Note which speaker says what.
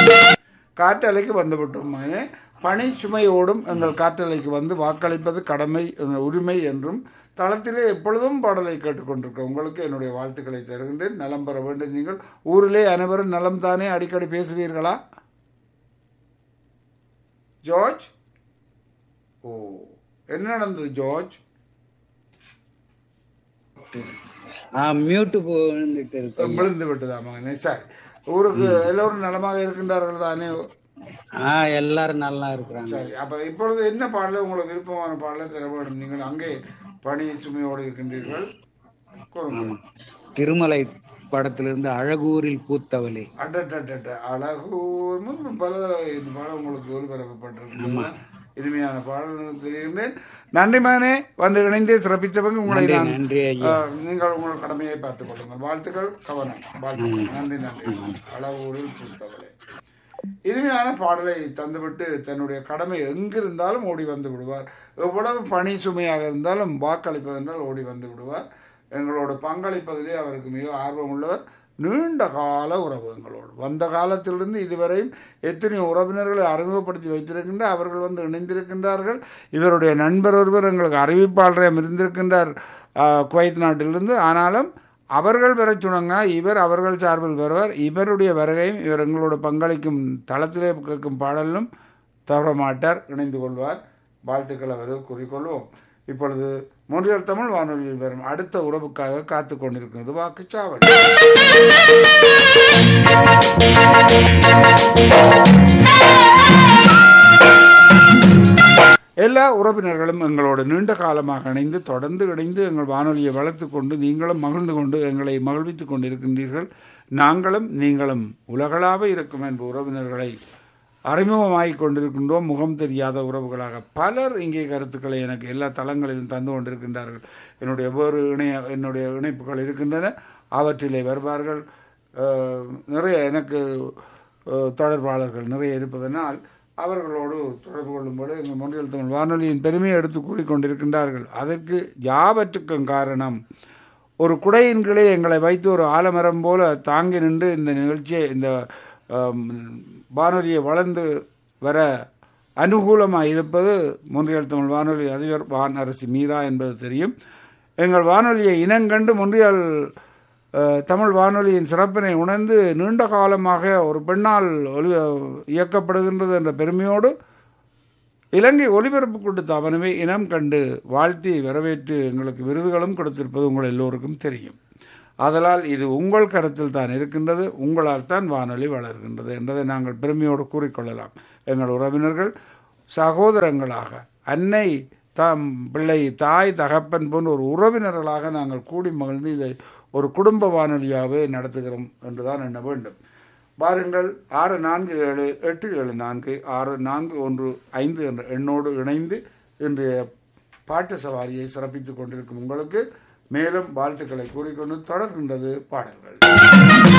Speaker 1: காற்றலைக்கு வந்துவிட்டோம் மகனே பணி சுமையோடும் எங்கள் காற்றலைக்கு வந்து வாக்களிப்பது கடமை அஹ், உரிமை என்றும் தளத்திலே எப்பொழுதும் பாடலை கேட்டுக்கொண்டிருக்க உங்களுக்கு என்னுடைய வாழ்த்துக்களை தருகின்றேன் நலம் பெற வேண்டும் நீங்கள் ஊரிலே அனைவரும் நலம் தானே அடிக்கடி பேசுவீர்களா ஜார்ஜ் ஓ என்ன நடந்தது ஜார்ஜ்
Speaker 2: மியூட்டு விழுந்துட்டு இருக்கு
Speaker 1: விழுந்து விட்டதா மகனே சரி ஊருக்கு எல்லோரும் நலமாக இருக்கின்றார்கள் தானே
Speaker 2: ஆ எல்லாரும் நல்லா இருக்கிறாங்க
Speaker 1: சரி அப்ப இப்பொழுது என்ன பாடல உங்களுக்கு விருப்பமான பாடலை தர வேண்டும் நீங்கள் அங்கே பணி சுமையோடு இருக்கின்றீர்கள் கூறுங்கள்
Speaker 2: திருமலை படத்திலிருந்து அழகூரில் பூத்தவளே
Speaker 1: அடடடட அழகூர் முன்பு பல தடவை இந்த பாடல் உங்களுக்கு ஒளிபரப்பப்பட்டிருக்கிறது இனிமையான பாடல் தெரிகின்றேன் நன்றி மகனே வந்து இணைந்தே சிறப்பித்தவங்க உங்களை
Speaker 2: நன்றி,
Speaker 1: நான்
Speaker 2: நன்றி ஐயா
Speaker 1: ஆஹ், நீங்கள் உங்கள் கடமையை பார்த்துக் கொள்ளுங்கள் வாழ்த்துக்கள் கவனம் வாழ்த்துக்கள் நன்றி நன்றி அளவூரில் பூத்தவளே இனிமையான பாடலை தந்துவிட்டு தன்னுடைய கடமை எங்கிருந்தாலும் ஓடி வந்து விடுவார் எவ்வளவு பணி சுமையாக இருந்தாலும் வாக்களிப்பதென்றால் ஓடி வந்து விடுவார் எங்களோட பங்களிப்பதிலே அவருக்கு மிக ஆர்வம் உள்ளவர் நீண்ட கால உறவு எங்களோடு வந்த காலத்திலிருந்து இதுவரையும் எத்தனையோ உறவினர்களை அறிமுகப்படுத்தி வைத்திருக்கின்ற அவர்கள் வந்து இணைந்திருக்கின்றார்கள் இவருடைய நண்பர் ஒருவர் எங்களுக்கு அறிவிப்பாளரையும் இருந்திருக்கின்றார் ஆஹ், குவைத் நாட்டிலிருந்து ஆனாலும் அவர்கள் பெற சொன்னாங்க இவர் அவர்கள் சார்பில் வருவார் இவருடைய வருகையும் இவர் எங்களோட பங்களிக்கும் தளத்திலே கேட்கும் பாடலும் தவற மாட்டார் இணைந்து கொள்வார் வாழ்த்துக்கள் அவர் கூறிக்கொள்வோம் இப்பொழுது மொழியல் தமிழ் வானொலியில் வரும் அடுத்த உறவுக்காக காத்து கொண்டிருக்கிறது வாக்குச்சாவடி எல்லா உறவினர்களும் எங்களோடு நீண்ட காலமாக இணைந்து தொடர்ந்து இணைந்து எங்கள் வானொலியை வளர்த்து கொண்டு நீங்களும் மகிழ்ந்து கொண்டு எங்களை மகிழ்வித்துக் கொண்டிருக்கின்றீர்கள் நாங்களும் நீங்களும் உலகளாவ இருக்கும் என்ப உறவினர்களை அறிமுகமாகிக் கொண்டிருக்கின்றோம் முகம் தெரியாத உறவுகளாக பலர் இங்கே கருத்துக்களை எனக்கு எல்லா தளங்களிலும் தந்து கொண்டிருக்கின்றார்கள் என்னுடைய வேறு இணைய என்னுடைய இணைப்புகள் இருக்கின்றன அவற்றிலே வருவார்கள் அஹ், நிறைய எனக்கு அஹ், தொடர்பாளர்கள் நிறைய இருப்பதனால் அவர்களோடு தொடர்பு கொள்ளும்போது எங்கள் மொழியல் தமிழ் வானொலியின் பெருமையை எடுத்து கூறிக்கொண்டிருக்கின்றார்கள் அதற்கு யாவற்றுக்கும் காரணம் ஒரு குடையின் கீழே எங்களை வைத்து ஒரு ஆலமரம் போல தாங்கி நின்று இந்த நிகழ்ச்சியை இந்த ஆம், வானொலியை வளர்ந்து வர அனுகூலமாக இருப்பது மொன்றியல் தமிழ் வானொலி அதிபர் வான் அரசி மீரா என்பது தெரியும் எங்கள் வானொலியை இனங்கண்டு மொன்றியல் அஹ், தமிழ் வானொலியின் சிறப்பினை உணர்ந்து நீண்ட காலமாக ஒரு பெண்ணால் ஒலி இயக்கப்படுகின்றது என்ற பெருமையோடு இலங்கை ஒலிபரப்பு கொடுத்த அவனவே இனம் கண்டு வாழ்த்தி வரவேற்று எங்களுக்கு விருதுகளும் கொடுத்திருப்பது உங்கள் எல்லோருக்கும் தெரியும் ஆதலால் இது உங்கள் கருத்தில் தான் இருக்கின்றது உங்களால் தான் வானொலி வளர்கின்றது என்பதை நாங்கள் பெருமையோடு கூறிக்கொள்ளலாம் எங்கள் உறவினர்கள் சகோதரங்களாக அன்னை தாம் பிள்ளை தாய் தகப்பன் போன்ற ஒரு உறவினர்களாக நாங்கள் கூடி மகிழ்ந்து இதை ஒரு குடும்ப வானொலியாகவே நடத்துகிறோம் என்றுதான் எண்ண வேண்டும் பாருங்கள் ஆறு நான்கு ஏழு எட்டு ஏழு நான்கு ஆறு நான்கு ஒன்று ஐந்து என்ற எண்ணோடு இணைந்து இன்றைய பாட்டு சவாரியை சிறப்பித்துக் கொண்டிருக்கும் உங்களுக்கு மேலும் வாழ்த்துக்களை கூறிக்கொண்டு தொடர்கின்றது பாடல்கள்